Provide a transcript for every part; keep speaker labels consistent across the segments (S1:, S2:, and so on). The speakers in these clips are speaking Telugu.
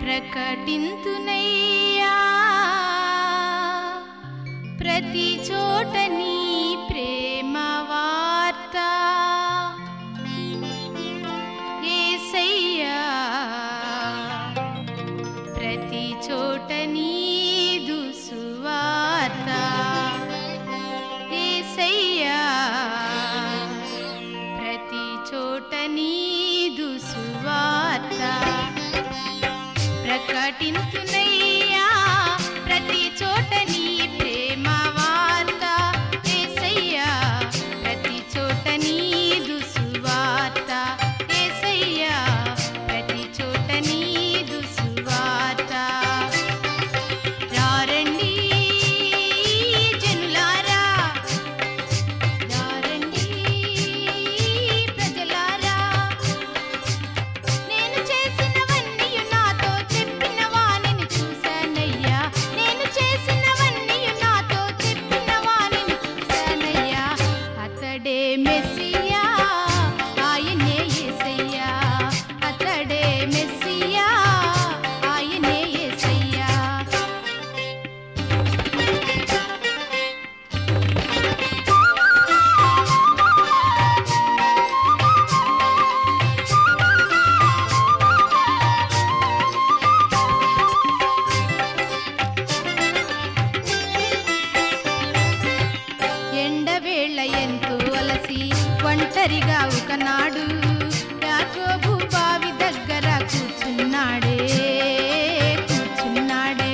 S1: ప్రకటింతునయ్యా ప్రతి చోట నీ ప్రేమ వార్త యేసయ్యా ప్రతి చోట నీదు సువార్త యేసయ్యా ప్రతి చోట నీదు సువార్త ప్రకటించునయ్యా ప్రతి చోట నీ ప్రేమ వార్త యేసయ్యా ప్రతి చోట నీదు సువార్త యేసయ్యా ప్రతి చోట నీదు సువార్త రారండి జనులారా రారండి ప్రజలారా నేను చేసినవన్నీ నాతో చెప్పిన వాణిని చూశానయ్యా నేను చేసినవన్నీ నాతో చెప్పిన వాణిని చూశానయ్యా అతడే మెస్సియా ఆయనే యేసయ్యా అతడే మెస్సియా ఆయనే యేసయ్యా ఎండవేళ ఎంతో అలసి ఒంటరిగా ఒకనాడు యాకోబు బావి దగ్గర కూర్చున్నాడే కూర్చున్నాడే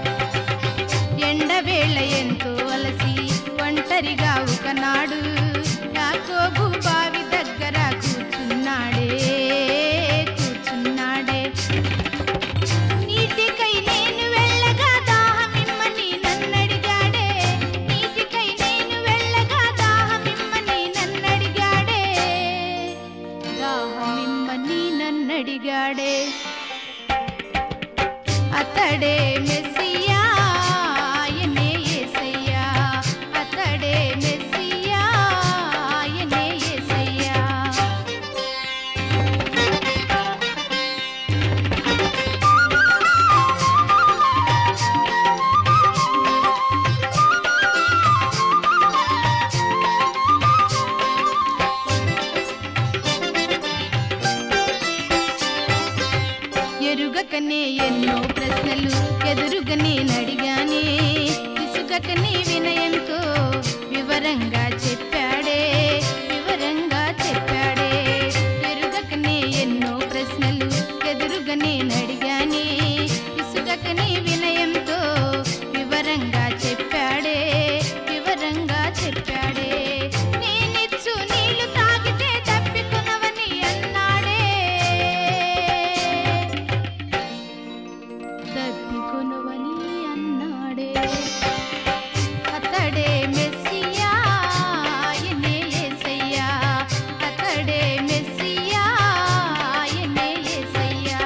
S1: ఎండవేళ ఎంతో అలసి ఒంటరిగా ఒకనాడు యాకోబు బావి దగ్గర కూర్చున్నాడే కూర్చున్నాడే నీటికై నేను వెళ్ళగా దాహమిమ్మని నన్నడిగాడే నీటికై నేను వెళ్ళగా దాహమిమ్మని నన్నడిగాడే దాహమిమ్మని నన్నడిగాడే అతడే మెస్సియా ఆయనే యేసయ్యా అతడే మెస్సియా ఆయనే యేసయ్యా ఎరుగకనే ఎన్నో ప్రశ్నలు ఎదురుగనే నడిగానే విసుగకనే వినయంతో వివరంగా చెప్పాడే వివరంగా చెప్పాడే ఎరుగకనే ఎన్నో ప్రశ్నలు ఎదురుగనే నడిగానే విసుగకనే వినయంతో వివరంగా చెప్పాడే వివరంగా చెప్పాడే నేనిచ్చు నీళ్లు తాగితే తప్పికొనవని అన్నాడే తప్పికొనవని అన్నాడే అతడే మెస్సియా ఆయనే యేసయ్యా అతడే మెస్సియా ఆయనే యేసయ్యా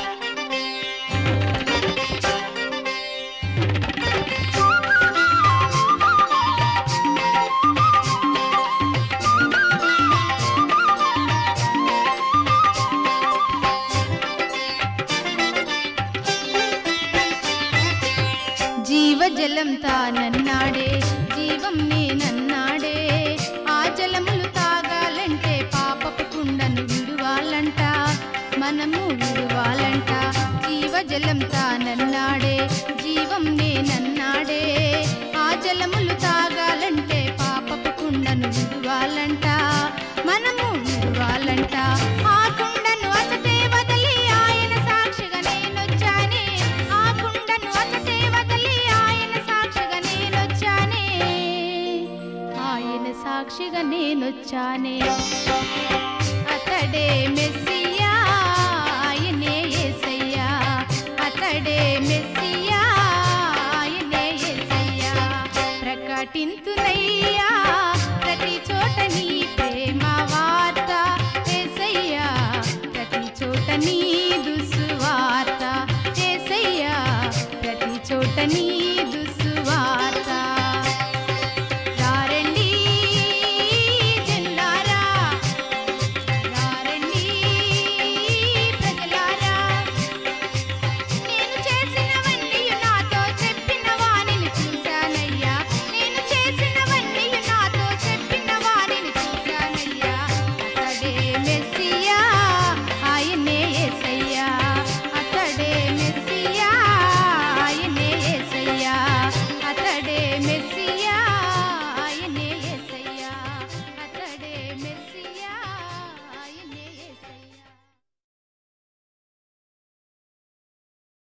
S1: జీవజలం తానన్నాడే జీవం నేనన్నాడే ఆ జలములు తాగాలంటే పాపపు కుండను విడువాలంట మనము విడువాలంట జీవజలం తానన్నాడే జీవం నేనన్నాడే ఆ జలములు తాగాలంటే పాపపు కుండను విడువాలంట మనము విడువాలంట ఆ కుండను అసటే వదిలి ఆయన సాక్షిగా నేనొచ్చానే ఆ కుండను అసటే వదిలి ఆయన సాక్షిగా నేనొచ్చానే ఆయన సాక్షిగా నేనొచ్చానే అతడే మెస్సియా ఆయనే యేసయ్యా అతడే మెస్సియా ఆయనే యేసయ్యా ప్రకటింతునయ్యా ప్రతి చోట నీ ప్రేమ వార్త యేసయ్యా ప్రతి చోట నీ దుస్వార్త యేసయ్యా ప్రతి చోట నీ